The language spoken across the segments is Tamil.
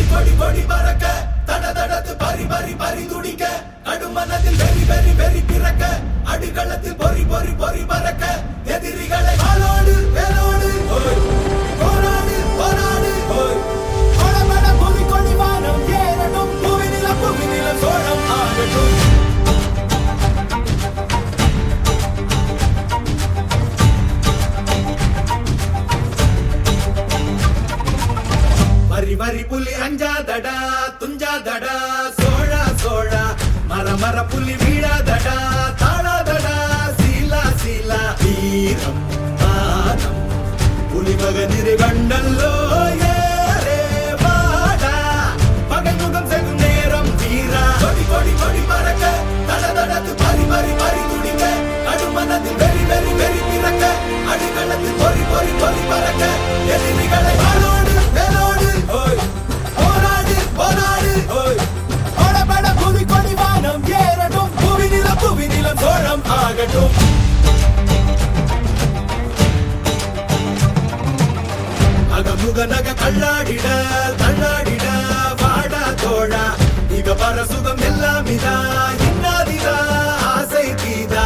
கொடி கொடி கொடி பறக்க தட தடத்து பறி பறி பறி துடிக்க கடுமனதில் வெறி வெறி வெறி பிறக்க அடிகளத்தில் பொறி பொறி பொறி பறக்க எதிரிகளை ஆளோடு வேலோடு ஓய். போராடு போராடு ஓய். படபட புவி கொடி வானம் ஏறட்டும் புவி நிலம் புவி நிலம் சோழம் ஆகட்டும் வரி வரி புலி அஞ்சாதடா துஞ்சாதடா சோழா சோழா மர மர புலி வீழாதடா தாழாதடா சீலா சீலா வீரம் மானம் புலி மகனிரு கண்டல்லோ ஏறே வாடா பகை முகம் செகும் நேரம் வீரா கொடி கொடி கொடி மறக்க தட தடத்து பறி பறி பறி துடிக்க கடுமனத்தில் வெறி வெறி வெறி பிறக்க அடிகளத்தில் பொறி பொறி பொறி பறக்க எதிரிகளை வாளோடு வேலோடு ஓய் போராடு போராடு ஓய் படபட புவி கொடி வானம் ஏறட்டும் புவி நிலம் புவி நிலம் சோழம் ஆகட்டும் அகமுக நக கல்லாடிட தள்ளாடிட வாடா தோழா இக பர சுகம் எல்லாம் இதா இன்னாதிதா ஆசை தீதா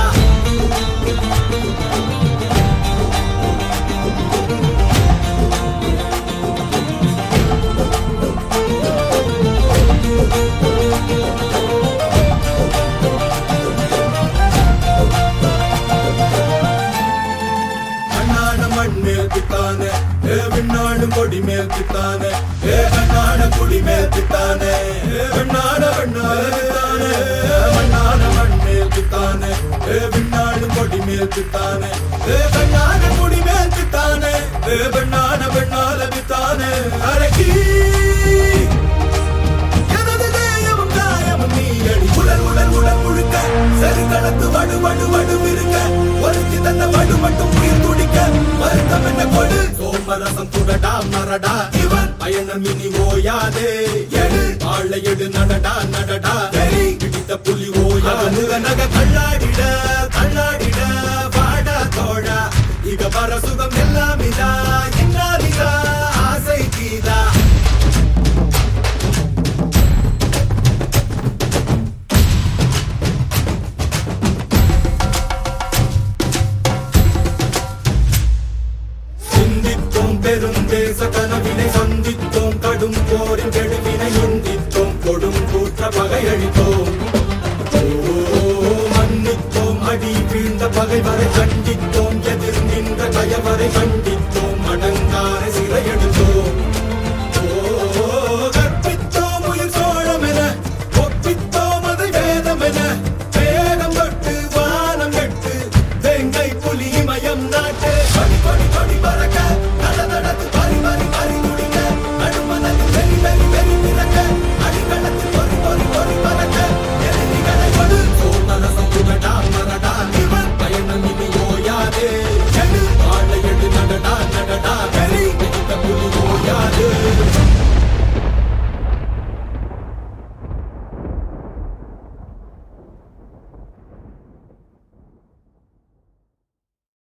அண்ணாட மண் மேல் திட்டானே ஏ விண்ணாடு கொடி மேல் திட்டானே ஏ கண்ணாட குடி மேல் திட்டானே ஏ வெண்ணாட வெண்ணாட திட்டானே மண்ணாட மண் மேல் திட்டானே ஏ விண்ணாடு கொடி மேல் திட்டானே ஏ கண்ணாட குடி மேல் திட்டானே ஏ வெண்ணாட வெண்ணால திட்டானே அரக்கி எனது தேயமும் காயமும் நீயடி உடல் உடல் உடல் முழுக்க சரி கலந்து வடு வடு வடு இருக்க ஒருத்தி தந்த வடு மட்டும் உயிர் துடிக்க வருத்தம் என்ன கொடு சோமரசம் துடடா மரடா இவன் பயணம் இனி ஓயாதே எடு வாழை எடு நடடா நடடா வெறி பிடித்த புலி ஓயா முக நக கள்ளாடிட கள்ளாடிட வாடா தோழா இக பர சுகம் எல்லாம் இதா இன்னாதிதா ஆசை கீதா சிந்தித்தோம் பெருந்தேச கனவினை சந்தித்தோம் கடும் போரின் கெடுவினை எந்தித்தோம் கொடும் கூற்ற பகையழித்தோம் ஓ, மன்னித்தோம் அடி வீழ்ந்த பகைவரை கண்டித்தோம் எதிர் நின்ற கயவரை கண்டித்தோம் அடங்காரை சிறையெடுத்தோம் ஓ, கற்பித்தோம் உயிர் சோழமென ஒப்பித்தோம் அதை வேதமென வேகம் தொட்டு வானம் எட்டு வெங்கை புலி மயம் நாட்டு கொடி கொடி கொடி பறக்க